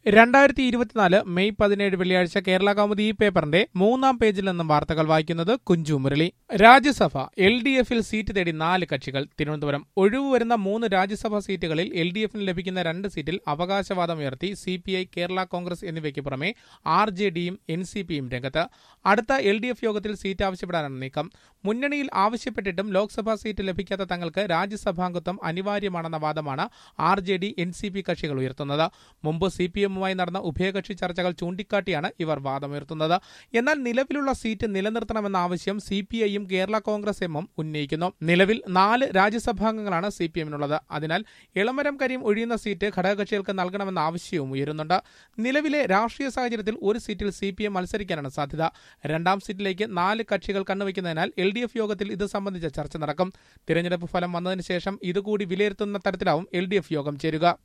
രണ്ടായിരത്തി ഇരുപത്തിനാല് മെയ് പതിനേഴ് വെള്ളിയാഴ്ച കേരള കൗമുദി ഈ പേപ്പറിന്റെ മൂന്നാം പേജിൽ നിന്നും വാർത്തകൾ വായിക്കുന്നത് കുഞ്ചു മുരളി രാജ്യസഭ എൽ ഡി എഫിൽ സീറ്റ് തേടി നാല് കക്ഷികൾ തിരുവനന്തപുരം ഒഴിവ് വരുന്ന മൂന്ന് രാജ്യസഭാ സീറ്റുകളിൽ എൽ ഡി എഫിന് ലഭിക്കുന്ന രണ്ട് സീറ്റിൽ അവകാശവാദം ഉയർത്തി C P I Kerala Congress എന്നിവയ്ക്ക് പുറമെ ആർ ജെ ഡിയും എൻ സി പിയും രംഗത്ത് അടുത്ത എൽ ഡി എഫ് യോഗത്തിൽ സീറ്റ് ആവശ്യപ്പെടാനാണ് നീക്കം മുന്നണിയിൽ ആവശ്യപ്പെട്ടിട്ടും ലോക്സഭാ സീറ്റ് ലഭിക്കാത്ത തങ്ങൾക്ക് രാജ്യസഭാംഗത്വം അനിവാര്യമാണെന്ന വാദമാണ് R J D N C P കക്ഷികൾ ഉയർത്തുന്നത് മുമ്പ് സി പി എമ്മുമായി നടന്ന ഉഭയകക്ഷി ചർച്ചകൾ ചൂണ്ടിക്കാട്ടിയാണ് ഇവർ വാദമുയർത്തുന്നത് എന്നാൽ നിലവിലുള്ള സീറ്റ് നിലനിർത്തണമെന്ന ആവശ്യം സി പി ഐയും കേരള കോൺഗ്രസ് എമ്മും ഉന്നയിക്കുന്നു നിലവിൽ നാല് രാജ്യസഭാംഗങ്ങളാണ് സി പി എമ്മിനുള്ളത് അതിനാൽ ഇളമരം കരീം ഒഴിയുന്ന സീറ്റ് ഘടകകക്ഷികൾക്ക് നൽകണമെന്ന ആവശ്യവും ഉയരുന്നുണ്ട് നിലവിലെ രാഷ്ട്രീയ സാഹചര്യത്തിൽ ഒരു സീറ്റിൽ സി പി എം മത്സരിക്കാനാണ് സാധ്യത രണ്ടാം സീറ്റിലേക്ക് നാല് കക്ഷികൾ കണ്ണുവയ്ക്കുന്നതിനാൽ എൽ ഡി എഫ് യോഗത്തിൽ ഇത് സംബന്ധിച്ച ചർച്ച നടക്കും തിരഞ്ഞെടുപ്പ് ഫലം വന്നതിന് ശേഷം ഇതുകൂടി വിലയിരുത്തുന്ന തരത്തിലാവും എൽ ഡി എഫ് യോഗം ചേരുക